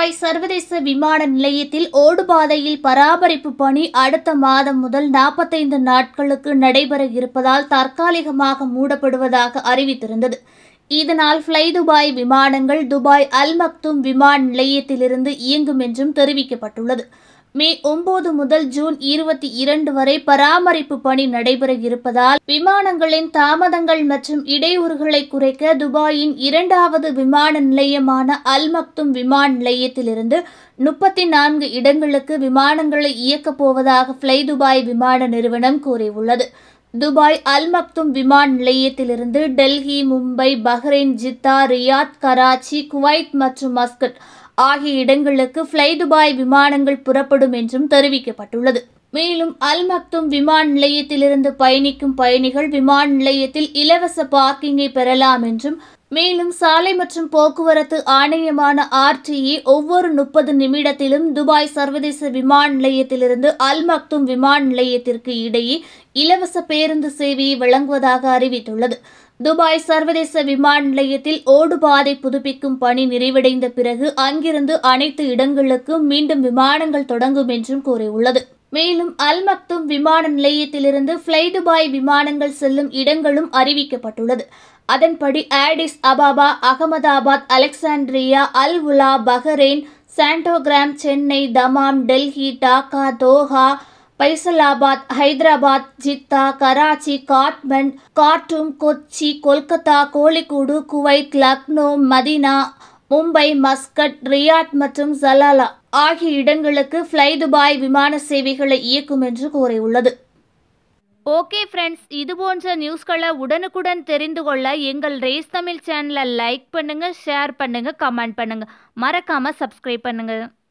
Dubai சர்வதேச விமான நிலையத்தில் ஓடுபாதையில் பராமரிப்பு பணி அடுத்த மாதம் முதல் நாற்பத்தைந்து நாட்களுக்கு நடைபெற இருப்பதால் தற்காலிகமாக மூடப்படுவதாக அறிவித்திருந்தது இதனால் ஃப்ளை துபாய் விமானங்கள் துபாய் அல் மக்தும் விமான நிலையத்திலிருந்து இயங்கும் என்றும் தெரிவிக்கப்பட்டுள்ளது மே ஒன்பது முதல் ஜூன் இருபத்தி இரண்டு வரை பராமரிப்பு பணி நடைபெற இருப்பதால் விமானங்களின் தாமதங்கள் மற்றும் இடையூறுகளை குறைக்க துபாயின் இரண்டாவது விமான நிலையமான அல் மக்தும் விமான நிலையத்திலிருந்து முப்பத்தி நான்கு இடங்களுக்கு விமானங்களை இயக்கப் போவதாக ஃப்ளை துபாய் விமான நிறுவனம் கூறியுள்ளது துபாய் அல் மக்தும் விமான நிலையத்திலிருந்து Delhi Mumbai Bahrain Jeddah Riyadh Karachi Kuwait மற்றும் மஸ்கட் ஆகிய இடங்களுக்கு ஃப்ளை துபாய் விமானங்கள் புறப்படும் என்றும் தெரிவிக்கப்பட்டுள்ளது மேலும் அல் மக்தும் விமான நிலையத்திலிருந்து பயணிக்கும் பயணிகள் விமான நிலையத்தில் இலவச பார்க்கிங்கை பெறலாம் என்றும் மேலும் சாலை மற்றும் போக்குவரத்து ஆணையமான ஆர்டிஏ ஒவ்வொரு முப்பது நிமிடத்திலும் துபாய் சர்வதேச விமான நிலையத்திலிருந்து அல் மக்தும் விமான நிலையத்திற்கு இடையே இலவச பேருந்து சேவையை வழங்குவதாக அறிவித்துள்ளது துபாய் சர்வதேச விமான நிலையத்தில் ஓடுபாதை புதுப்பிக்கும் பணி நிறைவடைந்த பிறகு அங்கிருந்து அனைத்து இடங்களுக்கும் மீண்டும் விமானங்கள் தொடங்கும் என்றும் கூறியுள்ளது மேலும் அல் மக்தும் விமான நிலையத்திலிருந்து ஃப்ளை துபாய் விமானங்கள் செல்லும் இடங்களும் அறிவிக்கப்பட்டுள்ளது அதன்படி Addis Ababa Ahmedabad Alexandria Al Ula Bahrain Chattogram Chennai Dammam Delhi Dhaka Doha Faisalabad Hyderabad Jeddah Karachi Kathmandu Khartoum Kochi Kolkata Kozhikode Kuwait Lucknow Medina Mumbai Muscat Riyadh மற்றும் சலாலா ஆகிய இடங்களுக்கு ஃப்ளை துபாய் விமான சேவைகளை இயக்கும் என்று கூறியுள்ளது ஓகே ஃப்ரெண்ட்ஸ் இது போன்ற நியூஸ்களை உடனுக்குடன் தெரிந்து கொள்ள எங்கள் ரேஸ் தமிழ் சேனலை லைக் பண்ணுங்க ஷேர் பண்ணுங்க கமெண்ட் பண்ணுங்க மறக்காம சப்ஸ்கிரைப் பண்ணுங்க